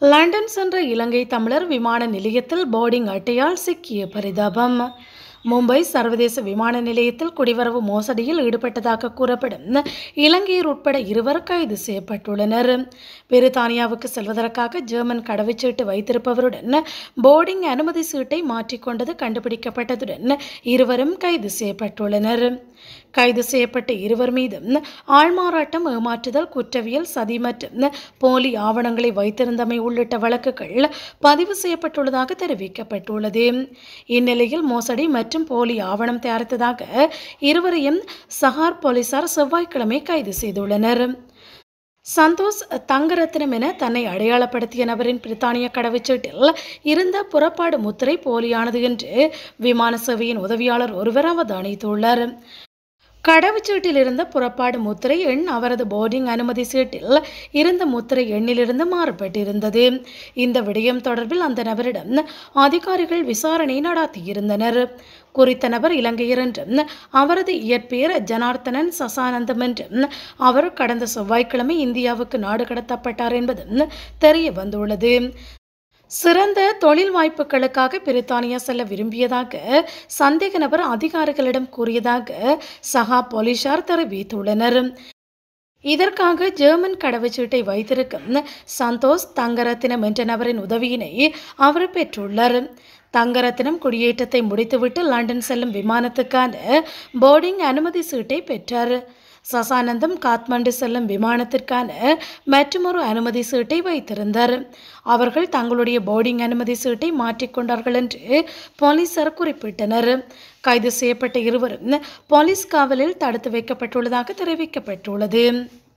London சென்ற இலங்கை தமிழர் விமான நிலையத்தில் போர்டிங் அட்டையால் சிக்கிய பரிதாபம் மும்பை சர்வதேச விமான நிலையத்தில் குடிவரவு மோசடியில் ஈடுபட்டதாக கூறப்படும் இலங்கையர் உட்பட இருவர் கைது செய்யப்பட்டுள்ளனர் பிரித்தானியாவுக்கு செல்வதற்காக ஜெர்மன் கடவுச்சீட்டு வைத்திருப்பவருடன் போர்டிங் அனுமதி சீட்டை மாற்றிக்கொண்டது கண்டுபிடிக்கப்பட்டதுடன் இருவரும் கைது செய்யப்பட்டுள்ளனர் கைது செய்யப்பட்ட இருவர் மீதும் ஆள்மாறாட்டம் ஏமாற்றுதல் குற்றவியல் சதி மற்றும் போலி ஆவணங்களை வைத்திருந்தமை உள்ளிட்ட வழக்குகள் பதிவு செய்யப்பட்டுள்ளதாக தெரிவிக்கப்பட்டுள்ளது இந்நிலையில் மோசடி மற்றும் போலி ஆவணம் தயாரித்ததாக இருவரையும் சஹார் போலீசார் செவ்வாய்க்கிழமை கைது செய்துள்ளனர் சந்தோஷ் தங்கரத்னம் என தன்னை அடையாளப்படுத்திய நபரின் பிரித்தானிய கடவுச்சீட்டில் இருந்த புறப்பாடு முத்திரை போலியானது என்று விமான சேவையின் உதவியாளர் ஒருவர் அவதானித்துள்ளார் கடவுச்சீட்டில் இருந்த புறப்பாடு முத்திரை எண் அவரது போர்டிங் அனுமதி சீட்டில் இருந்த முத்திரை எண்ணிலிருந்து மாறுபட்டிருந்தது இந்த விடயம் தொடர்பில் அந்த நபரிடம் அதிகாரிகள் விசாரணை நடத்தியிருந்தனர் குறித்த நபர் இலங்கையர் என்றும் அவரது இயற்பெயர் ஜனார்த்தனன் சசானந்தம் என்றும் அவர் கடந்த செவ்வாய்க்கிழமை இந்தியாவுக்கு நாடு கடத்தப்பட்டார் என்பதும் தெரிய வந்துள்ளது சிறந்த தொழில் வாய்ப்புகளுக்காக பிரித்தானியா செல்ல விரும்பியதாக சந்தேக நபர் அதிகாரிகளிடம் கூறியதாக சஹா போலீசார் தெரிவித்துள்ளனர் இதற்காக ஜெர்மன் கடவுச்சீட்டை வைத்திருக்கும் சந்தோஷ் தங்கரத்தினம் என்ற நபரின் உதவியினை அவர் பெற்றுள்ளார் தங்கரத்தினம் குடியேற்றத்தை முடித்துவிட்டு லண்டன் செல்லும் விமானத்துக்கான போர்டிங் அனுமதி சீட்டை பெற்றார் சசானந்தம் காத்மண்டு செல்லும் விமானத்திற்கான மற்றொரு அனுமதி சீட்டை வைத்திருந்தார் அவர்கள் தங்களுடைய போர்டிங் அனுமதி சீட்டை மாற்றிக்கொண்டார்கள் என்று போலீசார் குறிப்பிட்டனர் கைது செய்யப்பட்ட இருவரும் போலீஸ் காவலில் தடுத்து வைக்கப்பட்டுள்ளதாக தெரிவிக்கப்பட்டுள்ளது